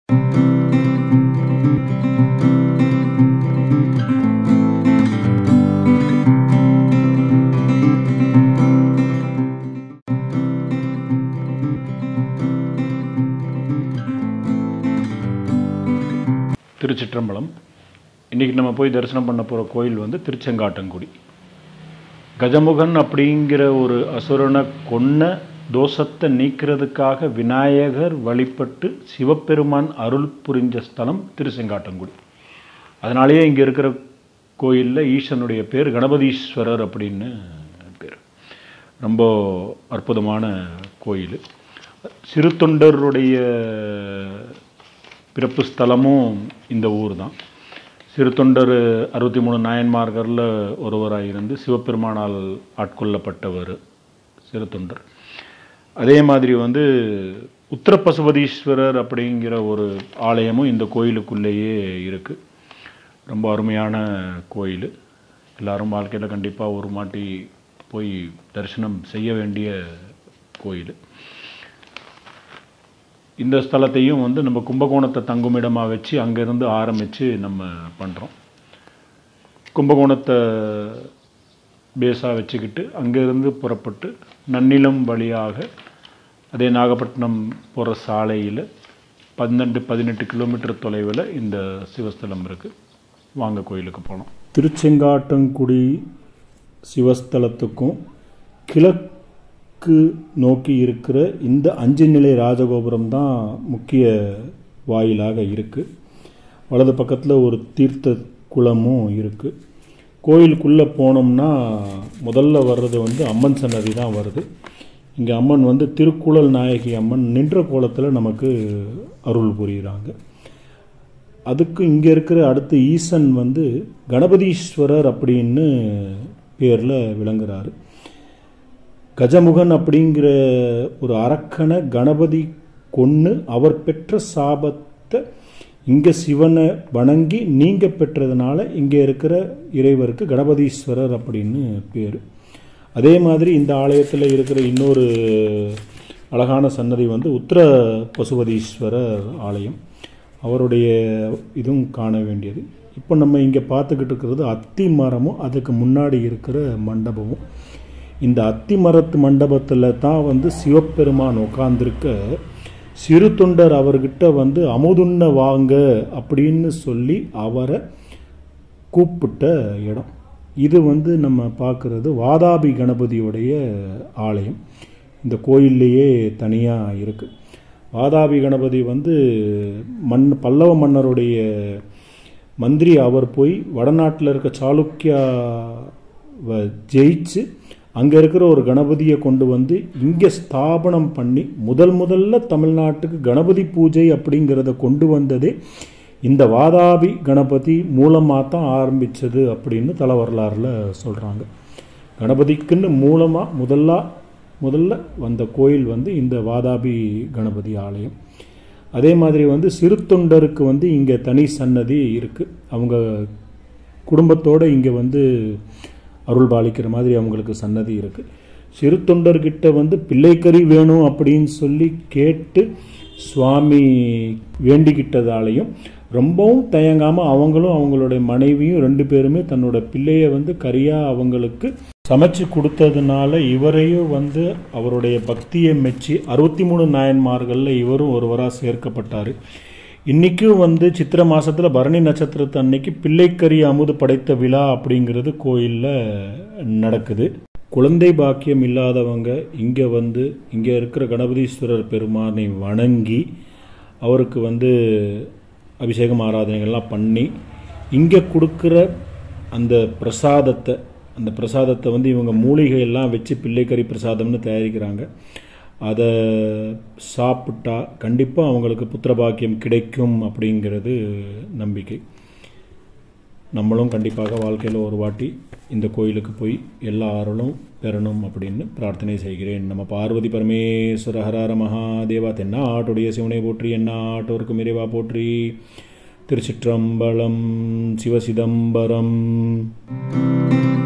திருச்சிற்றம்பலம் இன்றைக்கி நம்ம போய் தரிசனம் பண்ண போகிற கோயில் வந்து திருச்செங்காட்டங்குடி கஜமுகன் அப்படிங்கிற ஒரு அசுரனை கொன்ன தோஷத்தை நீக்கிறதுக்காக விநாயகர் வழிபட்டு சிவபெருமான் அருள் புரிஞ்ச ஸ்தலம் திருச்செங்காட்டங்குடி அதனாலேயே இங்கே இருக்கிற கோயிலில் ஈசனுடைய பேர் கணபதீஸ்வரர் அப்படின்னு பேர் ரொம்ப அற்புதமான கோயில் சிறு தொண்டருடைய பிறப்பு ஸ்தலமும் இந்த ஊர் தான் சிறு தொண்டர் அறுபத்தி மூணு நாயன்மார்களில் ஒருவராக இருந்து சிவபெருமானால் ஆட்கொள்ளப்பட்டவர் சிறு தொண்டர் அதே மாதிரி வந்து உத்தரபசுபதீஸ்வரர் அப்படிங்கிற ஒரு ஆலயமும் இந்த கோயிலுக்குள்ளேயே இருக்குது ரொம்ப அருமையான கோயில் எல்லாரும் வாழ்க்கையில் கண்டிப்பாக ஒரு மாட்டி போய் தரிசனம் செய்ய வேண்டிய கோயில் இந்த ஸ்தலத்தையும் வந்து நம்ம கும்பகோணத்தை தங்குமிடமாக வச்சு அங்கேருந்து ஆரம்பித்து நம்ம பண்ணுறோம் கும்பகோணத்தை பேஸாக வச்சுக்கிட்டு அங்கேருந்து புறப்பட்டு நன்னிலம் வழியாக அதே நாகப்பட்டினம் போகிற சாலையில் பன்னெண்டு பதினெட்டு கிலோமீட்டர் தொலைவில் இந்த சிவஸ்தலம் இருக்குது வாங்க கோயிலுக்கு போனோம் திருச்செங்காட்டங்குடி சிவஸ்தலத்துக்கும் கிழக்கு நோக்கி இருக்கிற இந்த அஞ்சு நிலை ராஜகோபுரம் தான் முக்கிய வாயிலாக இருக்குது வலது பக்கத்தில் ஒரு தீர்த்த குளமும் இருக்குது கோயிலுக்குள்ளே போனோம்னா முதல்ல வர்றது வந்து அம்மன் சன்னதி தான் வருது இங்கே அம்மன் வந்து திருக்குழல் நாயகி அம்மன் நின்ற கோலத்தில் நமக்கு அருள் புரிகிறாங்க அதுக்கு இங்கே இருக்கிற அடுத்து ஈசன் வந்து கணபதீஸ்வரர் அப்படின்னு பேரில் விளங்குறாரு கஜமுகன் அப்படிங்கிற ஒரு அரக்கனை கணபதி கொன்று அவர் பெற்ற சாபத்தை இங்கே சிவனை வணங்கி நீங்கள் பெற்றதுனால இங்கே இருக்கிற இறைவருக்கு கணபதீஸ்வரர் அப்படின்னு பேர் அதே மாதிரி இந்த ஆலயத்தில் இருக்கிற இன்னொரு அழகான சன்னதி வந்து உத்தர பசுபதீஸ்வரர் ஆலயம் அவருடைய இதுவும் காண வேண்டியது இப்போ நம்ம இங்கே பார்த்துக்கிட்டு இருக்கிறது அத்தி மரமும் அதுக்கு முன்னாடி இருக்கிற மண்டபமும் இந்த அத்தி மரத்து மண்டபத்தில் தான் வந்து சிவபெருமான் உட்கார்ந்துருக்க சிறு தொண்டர் அவர்கிட்ட வந்து அமுதுண்ண வாங்க அப்படின்னு சொல்லி அவரை கூப்பிட்ட இடம் இது வந்து நம்ம பார்க்குறது வாதாபி கணபதியுடைய ஆலயம் இந்த கோயில்லையே தனியாக இருக்குது வாதாபி கணபதி வந்து மண் பல்லவ மன்னருடைய மந்திரி அவர் போய் வடநாட்டில் இருக்க சாளுக்கியாவை ஜெயிச்சு அங்கே இருக்கிற ஒரு கணபதியை கொண்டு வந்து இங்கே ஸ்தாபனம் பண்ணி முதல் முதல்ல தமிழ்நாட்டுக்கு கணபதி பூஜை அப்படிங்கிறத கொண்டு வந்ததே இந்த வாதாபி கணபதி மூலமாக தான் ஆரம்பித்தது அப்படின்னு தல வரலாறில் சொல்கிறாங்க கணபதிக்குன்னு மூலமாக முதல்ல முதல்ல வந்த கோயில் வந்து இந்த வாதாபி கணபதி ஆலயம் அதே மாதிரி வந்து சிறு தொண்டருக்கு வந்து இங்கே தனி சன்னதி இருக்குது அவங்க குடும்பத்தோடு இங்கே வந்து அருள் பாலிக்கிற மாதிரி அவங்களுக்கு சன்னதி இருக்குது சிறு தொண்டர்கிட்ட வந்து பிள்ளைக்கறி வேணும் அப்படின்னு சொல்லி கேட்டு சுவாமி வேண்டிக்கிட்டதாலையும் ரொம்பவும் தயங்காமல் அவங்களும் அவங்களுடைய மனைவியும் ரெண்டு பேருமே தன்னோட பிள்ளையை வந்து கரியாக அவங்களுக்கு சமைச்சு கொடுத்ததுனால இவரையும் வந்து அவருடைய பக்தியை மெச்சி அறுபத்தி மூணு நாயன்மார்களில் இவரும் ஒருவராக சேர்க்கப்பட்டார் இன்றைக்கும் வந்து சித்திர மாதத்தில் பரணி நட்சத்திரத்து அன்னைக்கு பிள்ளைக்கறி அமுது படைத்த விழா அப்படிங்கிறது கோயிலில் நடக்குது குழந்தை பாக்கியம் இல்லாதவங்க இங்கே வந்து இங்கே இருக்கிற கணபதீஸ்வரர் பெருமானை வணங்கி அவருக்கு வந்து அபிஷேகம் ஆராதனைகள்லாம் பண்ணி இங்கே கொடுக்குற அந்த பிரசாதத்தை அந்த பிரசாதத்தை வந்து இவங்க மூலிகை எல்லாம் வச்சு பிள்ளைக்கறி பிரசாதம்னு தயாரிக்கிறாங்க அதை சாப்பிட்டா கண்டிப்பாக அவங்களுக்கு புத்திரபாக்கியம் கிடைக்கும் அப்படிங்கிறது நம்பிக்கை நம்மளும் கண்டிப்பாக வாழ்க்கையில் ஒரு வாட்டி இந்த கோயிலுக்கு போய் எல்லா அருளும் பெறணும் அப்படின்னு பிரார்த்தனை செய்கிறேன் நம்ம பார்வதி பரமேஸ்வர ஹரார மகாதேவா தென்னாட்டுடைய சிவனை போற்றி எந்நாட்டோருக்கும் இறைவா போற்றி திருச்சிற்றம்பலம் சிவசிதம்பரம்